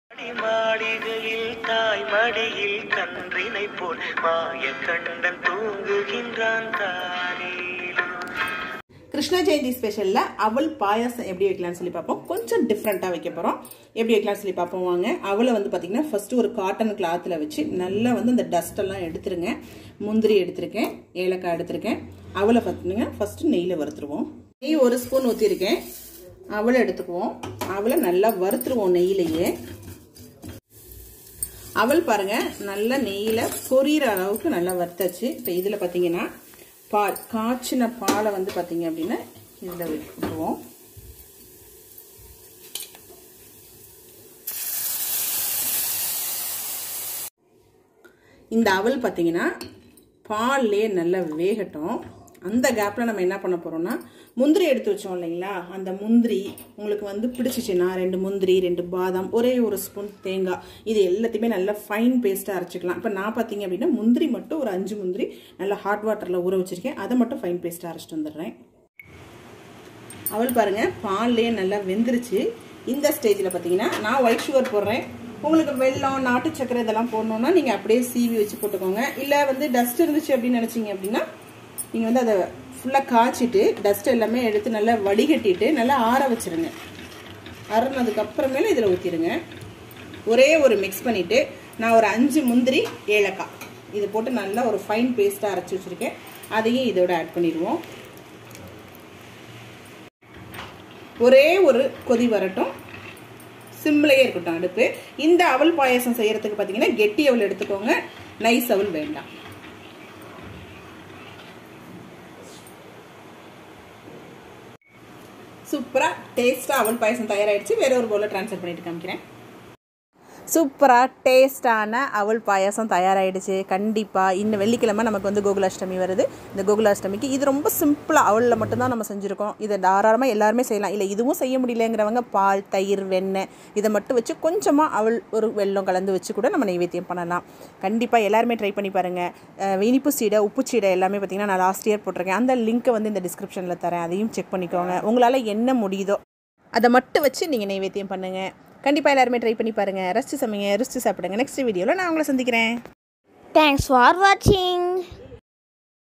மாளிகையில் தாய் மடியில் கன்றினை போல் மாய கண்டன் தூங்குகின்றான் தானேலோ கிருஷ்ண ஜெயந்தி ஸ்பெஷலில் அவல் பாயாசம் எப்படி வைக்கலாம்னு சொல்லி பார்ப்போம் கொஞ்சம் டிஃப்ரெண்ட்டாக வைக்க போகிறோம் எப்படி வைக்கலாம்னு சொல்லி பார்ப்போம் வாங்க அவலை வந்து பார்த்தீங்கன்னா ஃபஸ்ட்டு ஒரு காட்டன் கிளாத்தில் வச்சு நல்லா வந்து இந்த டஸ்டெல்லாம் எடுத்துருங்க முந்திரி எடுத்திருக்கேன் ஏலக்காய் எடுத்திருக்கேன் அவலை பார்த்துங்க ஃபஸ்ட்டு நெய்யில் வறுத்துருவோம் நெய் ஒரு ஸ்பூன் ஊற்றிருக்கேன் அவலை எடுத்துக்குவோம் அவலை நல்லா வறுத்துருவோம் நெய்யிலேயே அவல் பாருங்க நல்லா நெய்யில் பொரியிற அளவுக்கு நல்லா வறுத்தாச்சு இப்போ இதில் பார்த்தீங்கன்னா பால் காய்ச்சின பாலை வந்து பார்த்தீங்க அப்படின்னா இதில் விட்டுருவோம் இந்த அவல் பார்த்தீங்கன்னா பால்லே நல்லா வேகட்டும் அந்த கேப்பில் நம்ம என்ன பண்ண போகிறோம்னா முந்திரி எடுத்து வச்சோம் இல்லைங்களா அந்த முந்திரி உங்களுக்கு வந்து பிடிச்சிச்சுன்னா ரெண்டு முந்திரி ரெண்டு பாதாம் ஒரே ஒரு ஸ்பூன் தேங்காய் இது எல்லாத்தையுமே நல்லா ஃபைன் பேஸ்ட்டாக அரைச்சிக்கலாம் இப்போ நான் பார்த்தீங்க அப்படின்னா முந்திரி மட்டும் ஒரு அஞ்சு முந்திரி நல்லா ஹாட் வாட்டரில் ஊற வச்சுருக்கேன் அதை மட்டும் ஃபைன் பேஸ்ட்டாக அரைச்சிட்டு வந்துடுறேன் அவள் பாருங்கள் பால்லையே நல்லா வெந்துருச்சு இந்த ஸ்டேஜில் பார்த்தீங்கன்னா நான் ஒயிட் சுகர் போடுறேன் உங்களுக்கு வெல்லம் நாட்டு சக்கரை இதெல்லாம் போடணுன்னா நீங்கள் அப்படியே சீவி வச்சு போட்டுக்கோங்க இல்லை வந்து டஸ்ட் இருந்துச்சு அப்படின்னு நினச்சிங்க அப்படின்னா நீங்கள் வந்து அதை ஃபுல்லாக காய்ச்சிட்டு டஸ்ட் எல்லாமே எடுத்து நல்லா வடிகட்டிட்டு நல்லா ஆற வச்சுருங்க அறுனதுக்கு அப்புறமேல இதில் ஊற்றிடுங்க ஒரே ஒரு மிக்ஸ் பண்ணிவிட்டு நான் ஒரு அஞ்சு முந்திரி ஏலக்காய் இது போட்டு நல்லா ஒரு ஃபைன் பேஸ்ட்டாக அரைச்சி வச்சுருக்கேன் அதையும் இதோட ஆட் பண்ணிடுவோம் ஒரே ஒரு கொதி வரட்டும் சிம்பிளையே இருக்கட்டும் அடுப்பு இந்த அவல் பாயசம் செய்யறதுக்கு பார்த்தீங்கன்னா கெட்டி அவல் எடுத்துக்கோங்க நைஸ் அவல் வேண்டாம் சூப்பராக டேஸ்ட்டாக அவல் பாயசம் தயாராகிடுச்சு வேற ஒரு பவுலில் ட்ரான்ஸ்ஃபர் பண்ணிட்டு காமிக்கிறேன் சூப்பராக டேஸ்டான அவல் பாயாசம் தயாராகிடுச்சு கண்டிப்பாக இன்னும் வெள்ளிக்கிழமை நமக்கு வந்து கோகுலாஷ்டமி வருது இந்த கோகுலாஷ்டமிக்கு இது ரொம்ப சிம்பிளாக அவலில் மட்டும்தான் நம்ம செஞ்சுருக்கோம் இதை தாராளமாக எல்லாருமே செய்யலாம் இல்லை இதுவும் செய்ய முடியலங்கிறவங்க பால் தயிர் வெண்ணெய் இதை மட்டும் வச்சு கொஞ்சமாக அவல் ஒரு வெல்லம் கலந்து வச்சு கூட நம்ம நைவேத்தியம் பண்ணலாம் கண்டிப்பாக எல்லாருமே ட்ரை பண்ணி பாருங்கள் இனிப்பு சீடை உப்பு சீடை எல்லாமே பார்த்திங்கன்னா நான் லாஸ்ட் இயர் போட்டிருக்கேன் அந்த லிங்க்கை வந்து இந்த டிஸ்கிரிப்ஷனில் தரேன் அதையும் செக் பண்ணிக்கோங்க உங்களால் என்ன முடியுதோ அதை மட்டும் வச்சு நீங்கள் நைவேத்தியம் பண்ணுங்கள் கண்டிப்பாக எல்லாருமே ட்ரை பண்ணி பாருங்கள் ரசிச்சு சமைங்க ருசிச்சு சாப்பிடுங்க நெக்ஸ்ட் வீடியோவில் நான் உங்களை சந்திக்கிறேன் Thanks for watching.